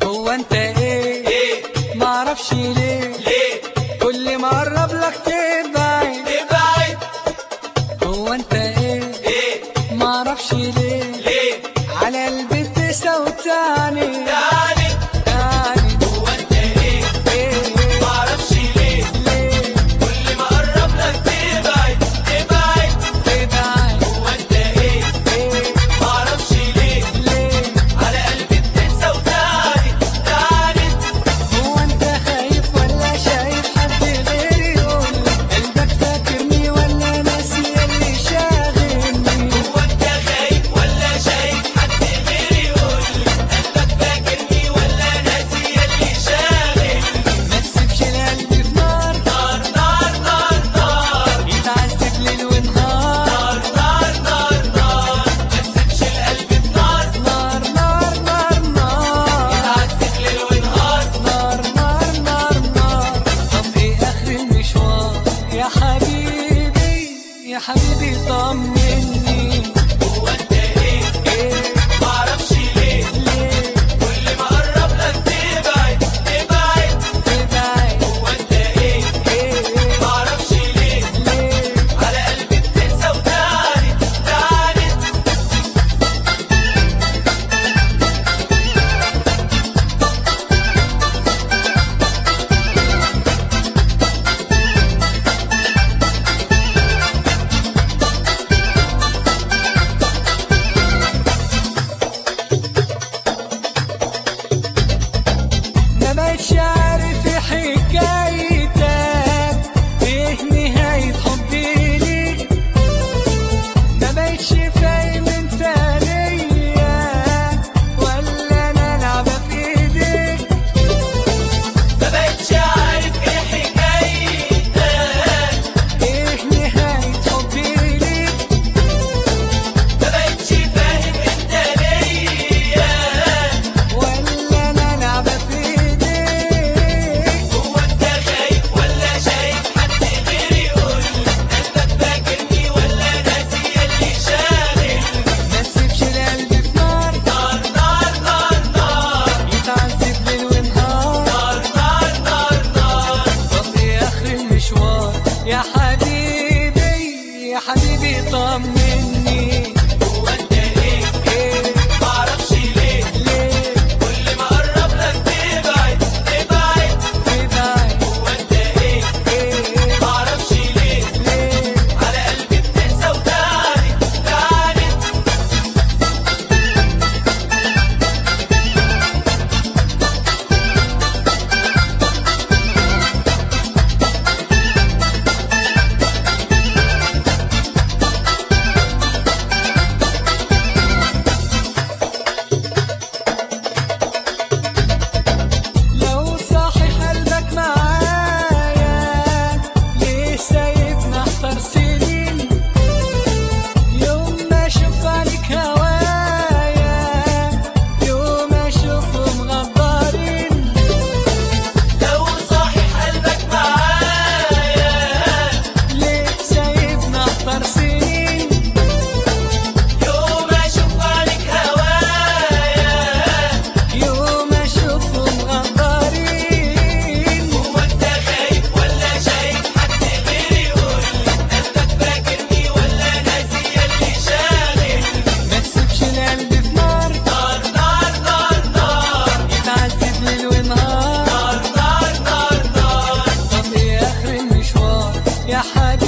هو انت ايه ايه معرفش ليه ليه كل ما اقرب لك تبعد ابعد هو انت ايه ايه معرفش ليه ليه على البيت سوتاني تعالي تاني هو انت ايه ايه معرفش ليه ليه كل ما اقرب لك تبعد ابعد تبعد هو انت ايه ايه معرفش ليه ليه على قلبي بتنسى وتعالي تعالي هو انت خايف ولا شايف حد غيري يقول قلبك فاكرني ولا ناسي اللي شاغلني هو انت خايف ولا شايف حد غيري يقول قلبك فاكرني ولا ناسي اللي شاغل ما تسيبش القلب في نار نار نار نار نار يتعذب ليل ونهار نار نار نار نار ما تسيبش القلب في نار نار نار نار نار يتعذب ليل ونهار نار نار نار نار طب ايه اخر المشوار يا حبيبي يا حبيبي طمني هو انت ايه ايه معرفش ليه ليه كل ما اقرب لك تبعد ابعد تبعد هو انت ايه ايه معرفش ليه ليه على قلبي بتنسى وتعالي تعالي ما بقتش عارف ايه حكايتك ايه نهاية حبي ليك ما بقتش فاهم انت ليا ولا انا لعبة في ايديك ما بقتش عارف ايه حكايتك ايه نهاية حبي ليك ما بقتش فاهم انت ليا ولا انا لعبة في ايديك هو انت خايف ولا شايف حد غيري يقول قلبك فاكرني ولا ناسي اللي شاغل ما تسيبش القلب في نار نار نار نار نار يتعذب ليل ونهار نار نار نار نار طب ايه اخر المشوار يا حبيبي يا حبيبي طمني هو انت ايه ايه معرفش ليه ليه كل ما اقرب لك تبعد ابعد تبعد هو انت ايه ايه معرفش ليه ليه على قلبي بتنسى وتعالي تعالي لو صاحي قلبك معايا ليه سايبنا احتر سنين يوم ما اشوف عليك هوايا يوم اشوفهم غدارين لو صاحي قلبك معايا ليه سايبنا احتر سنين يوم اشوف عليك هوايا يوم اشوفهم غدارين هو انت خايف ولا شايف حد غيري يقول قلبك فاكرني ولا ناسي اللي شاغل ما تسيبش القلب في نار نار نار نار نار يتعذب ليل ونهار نار نار نار نار طب ايه اخر المشوار يا حبيبي